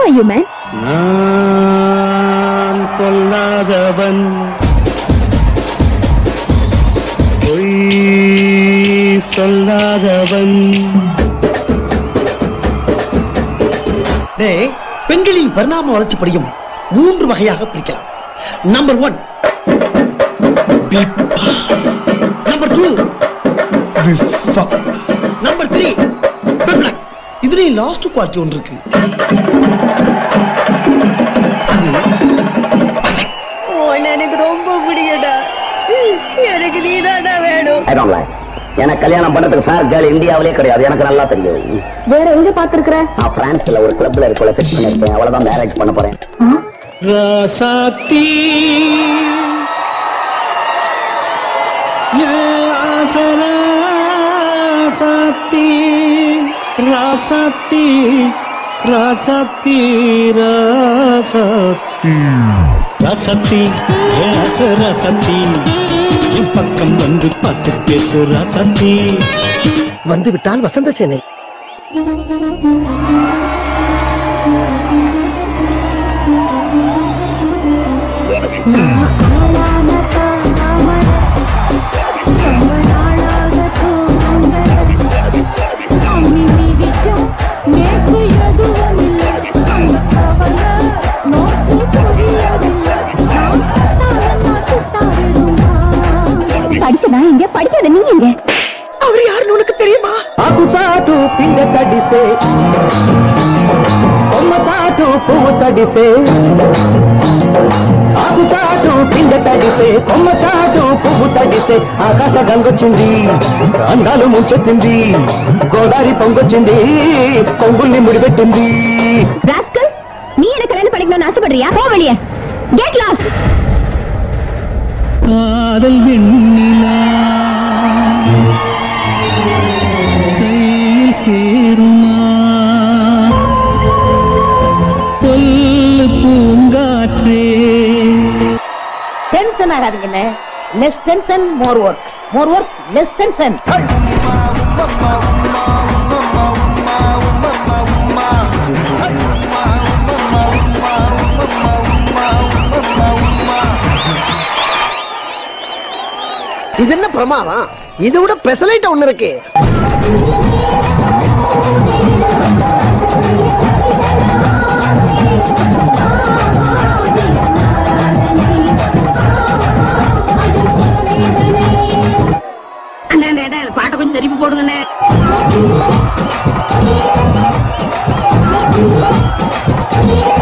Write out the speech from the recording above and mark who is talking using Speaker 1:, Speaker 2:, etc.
Speaker 1: are you, man?
Speaker 2: நான் சொல்லாதவன் பொய் சொல்லாதவன்
Speaker 3: டேய் பெண்களின் பரிணாம வளர்ச்சிப்படியும் மூன்று வகையாக பிரிக்கலாம் number one number two number three இதுலயும் லாஸ்ட் குவாலிட்டி ஒன்று இருக்கு
Speaker 4: உன்னை எனக்கு ரொம்ப பிடிக்கடா எனக்கு நீதாடா வேணும்
Speaker 5: I don't like. எனக்கு கல்யாணம் பண்றதுக்கு ஃபேர் கேர்ள் இந்தியாவிலே கிடையாது எனக்கு நல்லா தெரியும்
Speaker 1: வேற எங்க பாத்துருக்குற
Speaker 5: நான் பிரான்ஸ்ல ஒரு கிளப்ல இருக்கல ஃபிக்ஸ் பண்ணிருக்கேன் அவ்வளவுதான் மேரேஜ் பண்ண போறேன்
Speaker 2: ராசாத்தி ராசாத்தி ராசாத்தி ராசாத்தி ராசாத்தி ராசாத்தி ராச ராசாத்தி என் பக்கம் வந்து பார்த்து பேசு ராசாத்தி
Speaker 3: வந்து விட்டால் வசந்த சேனை
Speaker 1: படிச்ச நான் இங்க படிக்காத நீ இங்க
Speaker 4: அவர் யாருன்னு உனக்கு தெரியுமா
Speaker 3: ఆకు చాటు పిండ తడిసే కొమ్మ చాటు పువ్వు తడిసే ఆకు చాటు పిండ తడిసే కొమ్మ చాటు పువ్వు తడిసే ఆకాశ గంగొచ్చింది అందాలు ముంచెత్తింది గోదావరి పొంగొచ్చింది పొంగుల్ని ముడిపెట్టింది
Speaker 1: ராஸ்கல் நீ என்ன கல்யாணம் பண்ணிக்கணும்னு ஆசைப்படுறியா போ வெளியே கெட் லாஸ்ட்
Speaker 2: காதல் வெண்ணிலா கையில் சேருமா சொல்லு பூங்காற்றே
Speaker 4: டென்ஷன் ஆகாதீங்கண்ணே less tension more work more work less tension
Speaker 3: இது என்ன பிரமாதம் இதை விட பெசலைட் ஒண்ணு இருக்கு
Speaker 4: அண்ணே பாட்டை கொஞ்சம் திருப்பி போடுங்கண்ணே
Speaker 1: ஆ